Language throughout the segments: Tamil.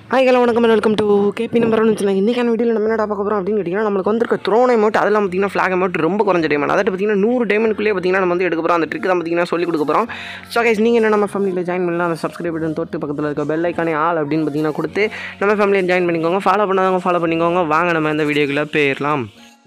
ஹாய் ஹலோ வணக்கம் வெல்கம் டு கேபி நம்பர் ஒன்று வச்சுருந்தாங்க இன்றைக்கான வீடியோவில் நம்ம என்னடா பார்க்க போகிறோம் அப்படின்னு கேட்டிங்கன்னா நம்மளுக்கு வந்திருக்க த்ரோன் அமௌண்ட் அதெல்லாம் பார்த்தீங்கன்னா ஃப்ளாக் அமௌண்ட் ரொம்ப குறைஞ்ச டைமண்ட் அதாவது பார்த்தீங்கன்னா நூறு டைமண்ட்குள்ளே பார்த்தீங்கன்னா நம்ம வந்து எடுக்க போகிறோம் அந்த ட்ரிக் தான் பார்த்தீங்கன்னா சொல்லி கொடுக்க போகிறோம் ஸோ கைஸ் நீங்கள் என்ன நம்ம ஃபேமிலியில் ஜாயின் பண்ணலாம் அந்த சப்ஸ்கிரைப் பட்டன் தொட்டு பக்கத்தில் இருக்க பெல் ஐக்கானே ஆல் அப்படின்னு பார்த்தீங்கன்னா கொடுத்து நம்ம ஃபேமிலியை ஜாயின் பண்ணிக்கோங்க ஃபாலோ பண்ணாதவங்க ஃபாலோ பண்ணிக்கோங்க வாங்க நம்ம இந்த வீடியோக்குள்ளே போயிடலாம்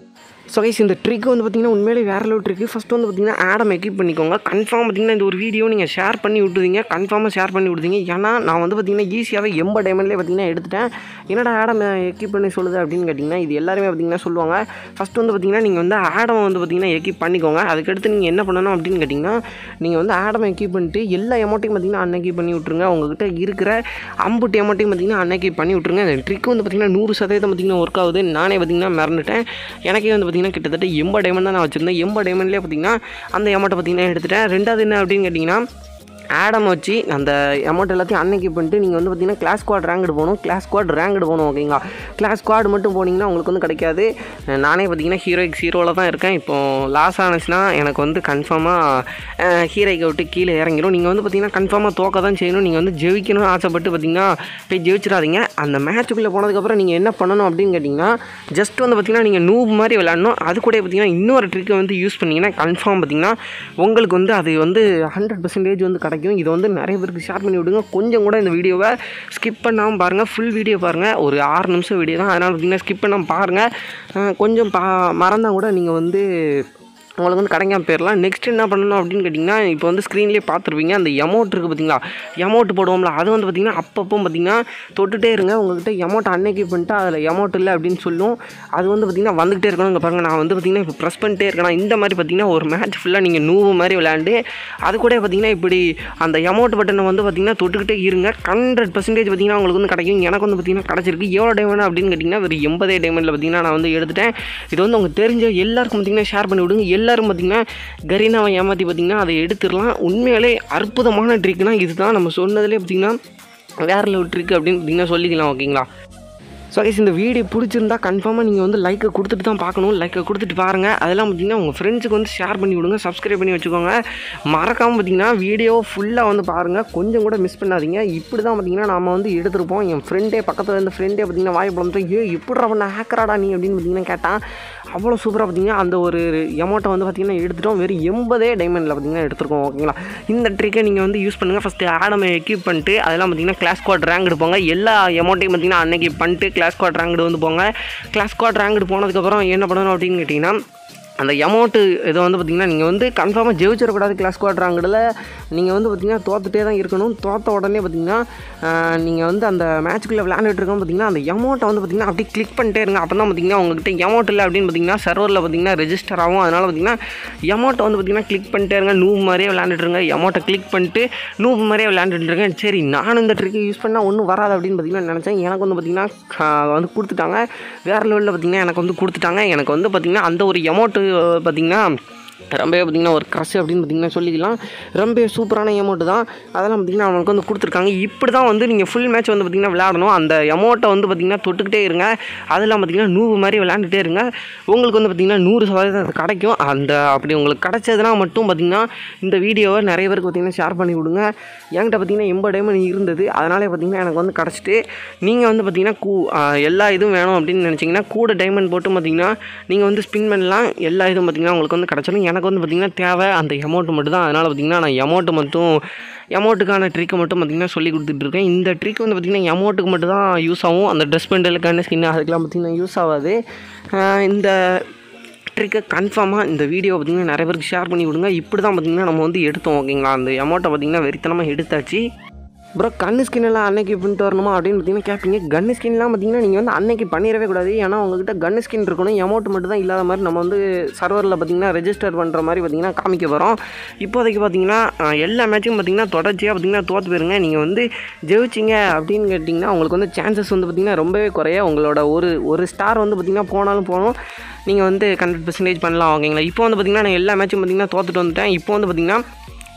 ஸோ கைஸ் இந்த ட்ரிக் வந்து பார்த்திங்கன்னா உண்மையிலே வேறு லெவல் ட்ரிக்கு ஃபஸ்ட்டு வந்து பார்த்திங்கன்னா ஆடம் எக்யூப் பண்ணிக்கோங்க கன்ஃபார்ம் பார்த்திங்கன்னா இந்த ஒரு வீடியோ நீங்கள் ஷேர் பண்ணி விட்டுதீங்க கன்ஃபார்மாக ஷேர் பண்ணி விடுதீங்க ஏன்னா நான் வந்து பார்த்திங்கன்னா ஈஸியாகவே எண்ப டைமண்ட்லேயே பார்த்திங்கன்னா எடுத்துட்டேன் என்னடா ஆடம் எக்யூப் பண்ணி சொல்லுது அப்படின்னு கேட்டிங்கன்னா இது எல்லாருமே பார்த்திங்கன்னா சொல்லுவாங்க ஃபஸ்ட்டு வந்து பார்த்திங்கன்னா நீங்கள் வந்து ஆடம் வந்து பார்த்திங்கன்னா எக்யூப் பண்ணிக்கோங்க அதுக்கடுத்து நீங்கள் என்ன பண்ணணும் அப்படின்னு கேட்டிங்கன்னா நீங்கள் வந்து ஆடம் எக்யூப் பண்ணிட்டு எல்லா அமௌண்ட்டையும் பார்த்திங்கன்னா அன்னைக்கு பண்ணி விட்ருங்க உங்ககிட்ட இருக்கிற அம்புட்டு அமௌண்ட்டையும் பார்த்திங்கன்னா அன்னைக்கு பண்ணி விட்ருங்க அந்த ட்ரிக் வந்து பார்த்திங்கன்னா நூறு சதவீதம் பார்த்திங்கன்னா ஒர்க் ஆகுது நானே பார்த்திங்கன்னா மறந்துட்டேன் எனக்கே வந்து பார்த்திங்கன்னா கிட்டத்தட்ட எண்பது டைமண்ட் தான் நான் வச்சுருந்தேன் எண்பது டைமண்ட்லேயே பார்த்திங்கன்னா அந்த அமௌண்ட்டை பார்த்திங்கன்னா எடுத்துட்டேன் ரெண்டாவது என்ன அப்படின்னு கேட்டிங்கன்னா ஆடம் வச்சு அந்த அமௌண்ட் எல்லாத்தையும் அன்னைக்கு பண்ணிட்டு நீங்கள் வந்து பார்த்தீங்கன்னா கிளாஸ் ஸ்குவாட் ரேங்க்டு போகணும் கிளாஸ் ஸ்குவாட் ரேங்க்டு போகணும் ஓகேங்களா கிளாஸ் ஸ்குவாட் மட்டும் போனீங்கன்னா உங்களுக்கு வந்து கிடைக்காது நானே பார்த்தீங்கன்னா ஹீரோய்க்கு ஹீரோவில் தான் இருக்கேன் இப்போ லாஸ் ஆனிச்சுன்னா எனக்கு வந்து கன்ஃபார்மாக ஹீரோய்க்கு விட்டு கீழே இறங்கிடும் நீங்கள் வந்து பார்த்தீங்கன்னா கன்ஃபார்மாக தோக்க தான் செய்யணும் நீங்கள் வந்து ஜெயிக்கணும்னு ஆசைப்பட்டு பார்த்தீங்கன்னா போய் ஜெயிச்சிடாதீங்க அந்த மேட்ச்சுக்குள்ளே போனதுக்கப்புறம் நீங்கள் என்ன பண்ணணும் அப்படின்னு கேட்டிங்கன்னா ஜஸ்ட் வந்து பார்த்தீங்கன்னா நீங்கள் நூப் மாதிரி விளாடணும் அது கூட பார்த்தீங்கன்னா இன்னொரு ட்ரிக்கை வந்து யூஸ் பண்ணிங்கன்னா கன்ஃபார்ம் பார்த்தீங்கன்னா உங்களுக்கு வந்து அது வந்து ஹண்ட்ரட் பர்சன்டேஜ் வந்து கிடைக்கும் இதை வந்து நிறைய பேருக்கு ஷேர் பண்ணி விடுங்க கொஞ்சம் கூட இந்த வீடியோவை ஸ்கிப் பண்ணாமல் பாருங்கள் ஃபுல் வீடியோ பாருங்கள் ஒரு ஆறு நிமிஷம் வீடியோ தான் அதனால் பார்த்தீங்கன்னா ஸ்கிப் பண்ணாமல் பாருங்கள் கொஞ்சம் பா மறந்தால் கூட நீங்கள் வந்து உங்களுக்கு வந்து கிடைக்காம போயிடலாம் நெக்ஸ்ட் என்ன பண்ணணும் அப்படின்னு கேட்டிங்கன்னா இப்போ வந்து ஸ்க்ரீன்லேயே பார்த்துருப்பீங்க அந்த எமௌண்ட் இருக்குது பார்த்தீங்களா எமௌண்ட் போடுவோம்ல அது வந்து பார்த்திங்கன்னா அப்பப்போ பார்த்திங்கன்னா தொட்டுட்டே இருங்க உங்கள்கிட்ட எமௌண்ட் அன்னைக்கு பண்ணிட்டு அதில் எமௌண்ட் இல்லை அப்படின்னு சொல்லும் அது வந்து பார்த்திங்கன்னா வந்துகிட்டே இருக்கணும் இங்கே பாருங்கள் நான் வந்து பார்த்திங்கன்னா இப்போ ப்ரெஸ் பண்ணிட்டே இருக்கேன் இந்த மாதிரி பார்த்திங்கன்னா ஒரு மேட்ச் ஃபுல்லாக நீங்கள் நூவு மாதிரி விளையாண்டு அது கூட பார்த்திங்கன்னா இப்படி அந்த எமௌண்ட் பட்டனை வந்து பார்த்திங்கன்னா தொட்டுக்கிட்டே இருங்க ஹண்ட்ரட் பர்சன்டேஜ் பார்த்திங்கன்னா உங்களுக்கு வந்து கிடைக்கும் எனக்கு வந்து பார்த்திங்கன்னா கிடச்சிருக்கு எவ்வளோ டைமண்ட் அப்படின்னு கேட்டிங்கன்னா ஒரு எண்பதே டைமண்டில் பார்த்திங்கன்னா நான் வந்து எடுத்துட்டேன் இது வந்து உங்களுக்கு தெரிஞ்ச எல்லாருக்கும் பார்த்திங்கன்னா ஷேர் பண்ணி விடுங்க எல்லாரும் பார்த்திங்கன்னா கரீனாவை ஏமாற்றி பார்த்திங்கன்னா அதை எடுத்துடலாம் உண்மையிலே அற்புதமான ட்ரிக்னா இதுதான் நம்ம சொன்னதுலேயே பார்த்திங்கன்னா வேறு லெவல் ட்ரிக் அப்படின்னு பார்த்திங்கன்னா சொல்லிக்கலாம் ஓகேங்களா ஸோ கைஸ் இந்த வீடியோ பிடிச்சிருந்தா கன்ஃபார்மாக நீங்கள் வந்து லைக்கை கொடுத்துட்டு தான் பார்க்கணும் லைக்கை கொடுத்துட்டு பாருங்கள் அதெல்லாம் பார்த்தீங்கன்னா உங்கள் ஃப்ரெண்ட்ஸுக்கு வந்து ஷேர் பண்ணி விடுங்க சப்ஸ்கிரைப் பண்ணி வச்சுக்கோங்க மறக்காமல் பார்த்தீங்கன்னா வீடியோ ஃபுல்லாக வந்து பாருங்கள் கொஞ்சம் கூட மிஸ் பண்ணாதீங்க இப்படி தான் பார்த்தீங்கன்னா நம்ம வந்து எடுத்திருப்போம் என் ஃப்ரெண்டே பக்கத்தில் இருந்த ஃப்ரெண்டே பார்த்தீங்கன்னா வாய் பழம் ஏ இப்படிடா பண்ண ஹேக்கராடா நீ அப்படின்னு பார்த்தீங்கன்னா கேட்டான் அவ்வளோ சூப்பராக பார்த்தீங்கன்னா அந்த ஒரு எமௌண்ட்டை வந்து பார்த்திங்கன்னா எடுத்துட்டோம் வெறும் எண்பதே டைமண்டில் பார்த்திங்கன்னா எடுத்துருக்கோம் ஓகேங்களா இந்த ட்ரிக்கை நீங்கள் வந்து யூஸ் பண்ணுங்கள் ஃபஸ்ட்டு ஆடமை எக்யூப் பண்ணிட்டு அதெல்லாம் பார்த்திங்கன்னா கிளாஸ் கோட் ரேங்க் எடுப்போங்க எல்லா எமௌண்ட்டையும் பார்த்திங்கன்னா அன்னைக்கு பண்ணிட்டு கிளாஸ் கோட் ரேங்க்டு வந்து போங்க கிளாஸ் கோட் ரேங்க்டு போனதுக்கப்புறம் என்ன பண்ணணும் அப்படின்னு கேட்டிங்கன்னா அந்த அமௌண்ட்டு இதை வந்து பார்த்திங்கன்னா நீங்கள் வந்து கன்ஃபார்மாக ஜெயிச்சிடக்கூடாது கிளாஸ் குவாட்ராங்கில் நீங்கள் வந்து பார்த்திங்கன்னா தோத்துட்டே தான் இருக்கணும் தோத்த உடனே பார்த்திங்கன்னா நீங்கள் வந்து அந்த மேட்ச்க்குள்ளே விளையாண்டுட்டு இருக்கோம் பார்த்திங்கன்னா அந்த அமௌண்ட்டை வந்து பார்த்திங்கன்னா அப்படி கிளிக் பண்ணிட்டே இருங்க அப்போ தான் பார்த்திங்கன்னா உங்கள்கிட்ட அமௌண்ட் இல்லை அப்படின்னு பார்த்திங்கன்னா சர்வரில் பார்த்திங்கன்னா ரெஜிஸ்டர் ஆகும் அதனால் பார்த்திங்கன்னா அமௌண்ட்டை வந்து பார்த்திங்கன்னா கிளிக் பண்ணிட்டே இருங்க நூ மாதிரியே விளையாண்டுட்டு இருங்க அமௌண்ட்டை கிளிக் பண்ணிட்டு நூ மாதிரியே விளையாண்டுட்டு இருக்கேன் சரி நானும் இந்த ட்ரிக்கை யூஸ் பண்ணால் ஒன்றும் வராது அப்படின்னு பார்த்திங்கன்னா நினச்சேன் எனக்கு வந்து பார்த்திங்கன்னா வந்து கொடுத்துட்டாங்க வேறு லெவலில் பார்த்திங்கன்னா எனக்கு வந்து கொடுத்துட்டாங்க எனக்கு வந்து பார்த்திங்கன்னா அந்த ஒரு அமௌண்ட்டு பார்த்திங்கன்னா ரொம்ப பார்த்திங்கன்னா ஒரு க்ரஷ் அப்படின்னு பார்த்திங்கன்னா சொல்லிக்கலாம் ரொம்ப சூப்பரான அமௌண்ட்டு தான் அதெல்லாம் பார்த்திங்கன்னா அவங்களுக்கு வந்து கொடுத்துருக்காங்க இப்படி தான் வந்து நீங்கள் ஃபுல் மேட்ச் வந்து பார்த்திங்கன்னா விளையாடணும் அந்த அமௌண்ட்டை வந்து பார்த்திங்கன்னா தொட்டுக்கிட்டே இருங்க அதெல்லாம் பார்த்திங்கன்னா நூறு மாதிரி விளையாண்டுட்டே இருங்க உங்களுக்கு வந்து பார்த்திங்கன்னா நூறு சதவீதம் அது கிடைக்கும் அந்த அப்படி உங்களுக்கு கிடைச்சதுனா மட்டும் பார்த்திங்கன்னா இந்த வீடியோவை நிறைய பேருக்கு பார்த்திங்கன்னா ஷேர் பண்ணி விடுங்க என்கிட்ட பார்த்திங்கன்னா எண்பது டைமண்ட் இருந்தது அதனாலே பார்த்திங்கன்னா எனக்கு வந்து கிடச்சிட்டு நீங்கள் வந்து பார்த்திங்கன்னா கூ எல்லா இதுவும் வேணும் அப்படின்னு நினச்சிங்கன்னா கூட டைமண்ட் போட்டு பார்த்திங்கன்னா நீங்கள் வந்து ஸ்பின் பண்ணலாம் எல்லா இதுவும் பார்த்திங்கன்னா உங்களுக்கு வந்து கிடச்சிடும் எனக்கு வந்து பார்த்திங்கன்னா தேவை அந்த அமௌண்ட்டு மட்டும் தான் அதனால் பார்த்திங்கன்னா நான் அமௌண்ட்டு மட்டும் அமௌண்ட்டுக்கான ட்ரிக்கை மட்டும் பார்த்திங்கன்னா சொல்லி கொடுத்துட்ருக்கேன் இந்த ட்ரிக் வந்து பார்த்திங்கன்னா அமௌண்ட்டுக்கு மட்டும் தான் யூஸ் ஆகும் அந்த ட்ரெஸ் பெண்டலுக்கான ஸ்கின் அதுக்கெலாம் பார்த்திங்கன்னா யூஸ் ஆகாது இந்த ட்ரிக்கை கன்ஃபார்மாக இந்த வீடியோ பார்த்திங்கன்னா நிறைய பேருக்கு ஷேர் பண்ணி விடுங்க இப்படி தான் பார்த்திங்கன்னா நம்ம வந்து எடுத்தோம் ஓகேங்களா அந்த அமௌண்ட்டை பார்த்திங்கன்னா வெறித்தனமாக எடுத்தாச்சு ப்ரோ கண்ணு ஸ்கின் எல்லாம் அன்னைக்கு பண்ணிட்டு வரணுமா அப்படின்னு பார்த்தீங்கன்னா கேட்பீங்க கன்னு ஸ்கின்லாம் பார்த்தீங்கன்னா நீங்கள் வந்து அன்னைக்கு பண்ணிடவே கூடாது ஏன்னா உங்ககிட்ட கன்னு ஸ்கின் இருக்கணும் அமௌண்ட் மட்டும் தான் இல்லாத மாதிரி நம்ம வந்து சர்வரில் பார்த்தீங்கன்னா ரெஜிஸ்டர் பண்ணுற மாதிரி பார்த்தீங்கன்னா காமிக்க போகிறோம் இப்போதைக்கு பார்த்தீங்கன்னா எல்லா மேட்சும் பார்த்தீங்கன்னா தொடர்ச்சியாக பார்த்தீங்கன்னா தோற்று போயிருங்க நீங்கள் வந்து ஜெயிச்சிங்க அப்படின்னு கேட்டிங்கன்னா உங்களுக்கு வந்து சான்சஸ் வந்து பார்த்திங்கன்னா ரொம்பவே குறைய உங்களோட ஒரு ஒரு ஸ்டார் வந்து பார்த்திங்கன்னா போனாலும் போகணும் நீங்கள் வந்து ஹண்ட்ரட் பர்சன்டேஜ் பண்ணலாம் ஓகேங்களா இப்போ வந்து பார்த்திங்கன்னா நான் எல்லா மேட்சும் பார்த்திங்கன்னா தோத்துட்டு வந்துட்டேன் இப்போ வந்து பார்த்திங்கன்னா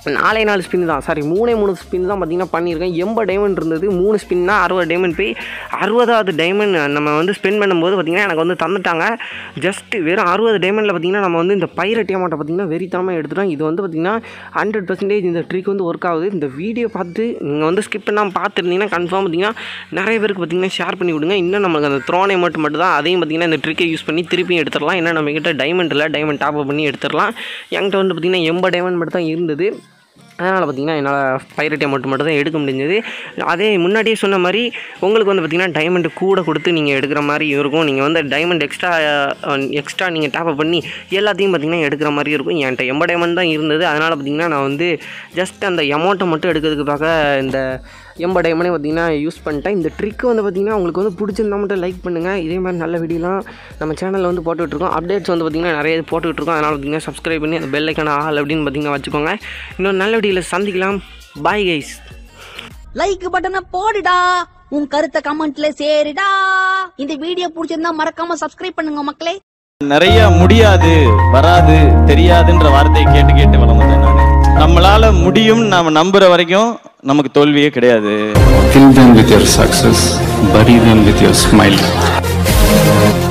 நாலே நாலு ஸ்பின் தான் சாரி மூணே மூணு ஸ்பின் தான் பார்த்தீங்கன்னா பண்ணியிருக்கேன் எண்பது டைமண்ட் இருந்தது மூணு ஸ்பின்னா அறுபது டைமண்ட் போய் அறுபதாவது டைமண்ட் நம்ம வந்து ஸ்பெண்ட் பண்ணும்போது பார்த்திங்கன்னா எனக்கு வந்து தந்துட்டாங்க ஜஸ்ட் வெறும் அறுபது டைமண்டில் பார்த்திங்கன்னா நம்ம வந்து இந்த பைரட் அமௌண்ட்டை பார்த்திங்கன்னா வெறித்தனமாக எடுத்துட்டோம் இது வந்து பார்த்திங்கன்னா ஹண்ட்ரட் பர்சன்டேஜ் இந்த ட்ரிக் வந்து ஒர்க் ஆகுது இந்த வீடியோ பார்த்து நீங்கள் வந்து ஸ்கிப் பண்ணாமல் பார்த்துருந்தீங்கன்னா கன்ஃபார்ம் பார்த்திங்கன்னா நிறைய பேருக்கு பார்த்திங்கன்னா ஷேர் பண்ணி விடுங்க இன்னும் நமக்கு அந்த த்ரோன் அமௌண்ட் மட்டும் தான் அதையும் பார்த்திங்கன்னா இந்த ட்ரிக்கை யூஸ் பண்ணி திருப்பியும் எடுத்துடலாம் ஏன்னா நம்மக்கிட்ட டைமண்ட் இல்லை டைமண்ட் டாப் அப் பண்ணி எடுத்துடலாம் என்கிட்ட வந்து பார்த்திங்கன்னா எண்பது டைமண்ட் மட்டும் தான் இருந்தது அதனால் பார்த்திங்கன்னா என்னால் பைரட் அமௌண்ட் மட்டும் தான் எடுக்க முடிஞ்சது அதே முன்னாடியே சொன்ன மாதிரி உங்களுக்கு வந்து பார்த்திங்கன்னா டைமண்ட் கூட கொடுத்து நீங்கள் எடுக்கிற மாதிரி இருக்கும் நீங்கள் வந்து டைமண்ட் எக்ஸ்ட்ரா எக்ஸ்ட்ரா நீங்கள் டாப் அப் பண்ணி எல்லாத்தையும் பார்த்திங்கன்னா எடுக்கிற மாதிரி இருக்கும் என்கிட்ட எண்பது டைமண்ட் தான் இருந்தது அதனால் பார்த்திங்கன்னா நான் வந்து ஜஸ்ட் அந்த அமௌண்ட்டை மட்டும் எடுக்கிறதுக்கு பார்க்க இந்த எண்பது டைமண்டே பார்த்திங்கன்னா யூஸ் பண்ணிட்டேன் இந்த ட்ரிக்கு வந்து பார்த்திங்கன்னா உங்களுக்கு வந்து பிடிச்சிருந்தா மட்டும் லைக் பண்ணுங்கள் இதே மாதிரி நல்ல வீடியோலாம் நம்ம சேனலில் வந்து போட்டுட்ருக்கோம் அப்டேட்ஸ் வந்து பார்த்திங்கன்னா நிறைய இது போட்டுட்ருக்கோம் அதனால் பார்த்திங்கன்னா சப்ஸ்கிரைப் பண்ணி அந்த பெல் ஐக்கான ஆல் அப்படின்னு பார்த்திங்கன்னா வச்சுக்கோங்க இன்னொரு நல்ல வீடியோவில் சந்திக்கலாம் பாய் கைஸ் லைக் பட்டனை போடுடா உன் கருத்தை கமெண்ட்ல சேருடா இந்த வீடியோ பிடிச்சிருந்தா மறக்காம சப்ஸ்கிரைப் பண்ணுங்க மக்களே நிறைய முடியாது வராது தெரியாதுன்ற வார்த்தையை கேட்டு கேட்டு வளர்ந்தேன் நான் நம்மளால முடியும் நாம நம்புற வரைக்கும் நமக்கு தோல்வியே கிடையாது Kill them with your success, bury them with your smile.